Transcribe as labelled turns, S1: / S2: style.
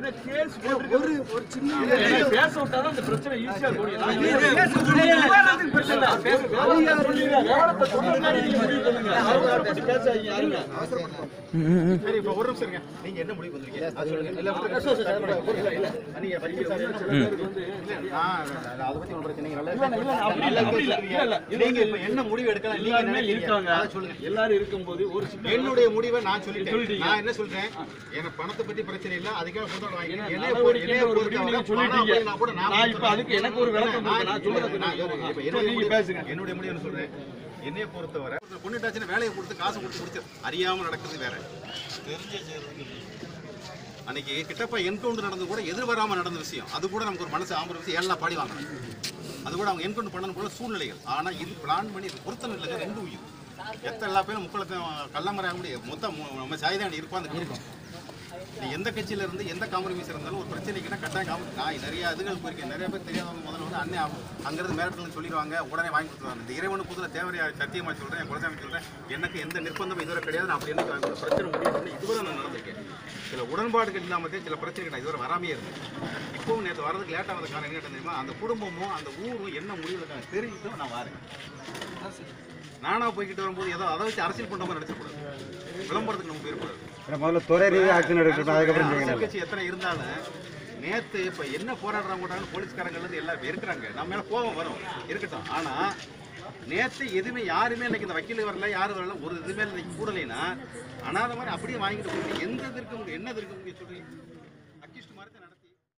S1: என்ன கேஸ்
S2: ஒரு ஒரு சின்ன
S1: என்ன பேச விட்டாதான் அந்த பிரச்சனை ஈஸியா முடியும் நான் விவாதத்துக்கு பிரச்சனை இல்ல. பேச விவாதத்தை சொல்லுங்க. விவாதத்தை சொன்ன முன்னாடி நீங்க முடிவு பண்ணுங்க. அவசரப்பட்டு பேசாதீங்க யாருங்க.
S3: சரி இப்ப ஒரு நிமிஷம் இருங்க நீங்க என்ன முடிவு பண்றீங்க அது சொல்லுங்க இல்ல விட்டுருங்க. நீங்க படிக்கிறீங்க. இல்ல, நான் அதை பத்தி ஒண்ணும் பிரச்சனை இல்லை. நல்லா
S1: இல்ல, அப்படி இல்ல. இல்ல, இல்ல. இது
S3: நீங்க இப்ப என்ன முடிவு எடுக்கலாம் நீங்க
S1: எல்லாருமே
S3: நினைக்கிறீங்க?
S1: இருக்காங்க
S3: அதை சொல்லுங்க
S1: எல்லாரும் இருக்கும்போது ஒரு சின்ன
S3: என்னுடைய முடிவை நான் சொல்லிட்டேன்
S1: சொல்லிட்டீங்க.
S3: நான் என்ன சொல்றேன் எனக்கு பணத்தை பத்தி பிரச்சனை இல்ல அதுக்காக முதல் வாங்கி
S1: ஏன்னா
S3: என்னைய பொறு-
S1: நடவடிக்கைன்ற
S3: என்னைய
S1: ஒரு முடிவு
S3: பொறுத்தவரை
S1: நீங்க
S3: பணம்
S1: சொல்லிட்டீங்க.
S3: அப்படின்னா கூட நான்
S1: நான் இப்ப அதுக்கு எனக்கு ஒரு விளக்கம் கொடுங்க. நான் சொல்றதை
S3: நான்
S1: சொல்லுங்க.
S3: இப்ப
S1: சரி,
S3: என்னுடைய
S1: நீங்க
S3: முடிவு-
S1: பேசுங்க.
S3: என்னுடைய முடிவு என்ன சொல்றேன் என்னைய பொறுத்தவரை பொண்ணுட்டாச்சுன்னா வேலையை கொடுத்து காசு கொடுத்து கொடுத்து அறியாம நடக்கிறது வேற தெரிஞ்சே செய்யறது அன்னைக்கு கிட்டப்ப என்கவுண்டர் நடந்து கூட எதிர்பாராம நடந்த விஷயம் அது கூட நமக்கு ஒரு மனசு ஆம்பரம் விஷயம் எல்லாம் பாடி வாங்கணும் அது கூட அவங்க என்கவுண்டர் பண்ணணும் போல சூழ்நிலைகள் ஆனா இது பிளான் பண்ணி இது பொருத்தம் இல்லை ரெண்டு உயிர் எத்தனை எல்லா பேரும் முக்களத்தை கள்ளமறையாக முடியும் மொத்தம் மு- நம்ம சாயுதான் இருப்போம் அந்த இருக்கும் நீ எந்த கட்சியில இருந்து எந்த காம்ப்ரமைஸ் இருந்தாலும் ஒரு பிரச்சனைக்குன்னா கட்டாயம் காம நான் நிறைய இதுகள் போயிருக்கேன் நிறைய பேர் தெரியாதவங்க முதல்ல வந்து அண்ணன் அவங்க அங்கிருந்து மேரட்டில் சொல்லிடுவாங்க உடனே வாங்கி கொடுத்துருவாங்க இந்த இறைவனு புதுல தேவையா சத்தியமா சொல்றேன் என் குலசாமி சொல்றேன் எனக்கு எந்த நிர்பந்தமும் இதுவரை கிடையாது நான் அப்படி என்ன வாங்கி கொடுத்த பிரச்சனை முடிவு பண்ணி இதுவரை நான் நடந்திருக்கேன் சில உடன்பாடுகள் இல்லாமலே சில பிரச்சனைகள் இதுவரை வராமே இருக்கு இப்பவும் நேற்று வரதுக்கு லேட்டாக வந்த காரணம் என்ன கேட்டேன் தெரியுமா அந்த குடும்பமும் அந்த ஊரும் என்ன முடிவு எடுக்காங்க தெரிஞ்சுட்டும் நான் வரேன் நானா போய்கிட்டு வரும்போது ஏதோ அதை வச்சு அரசியல் பண்ற மாதிரி நினைச்சக்கூடாது விளம்பரத்துக்கு நம்ம போயிடக்கூடாது
S4: முதல்ல துறை ரீதியாக ஆக்ஷன் எடுக்கணும் அதுக்கப்புறம்
S3: அரசியல் கட்சி எத்தனை இருந்தாலும் நேத்து இப்ப என்ன போராடுறாங்க கூட்டாங்க போலீஸ்காரங்கள்ல இருந்து எல்லாம் இருக்கிறாங்க நம்ம மேல கோபம் வரும் இருக்கட்டும் ஆனா நேத்து எதுவுமே யாருமே இன்னைக்கு இந்த வக்கீல் வரல யாரும் வரல ஒரு இதுமே இன்னைக்கு கூடலைன்னா அனாத மாதிரி அப்படியே வாங்கிட்டு போய் எந்த இது இருக்க முடியும் என்ன இது இருக்க முடியும் சொல்றீங்க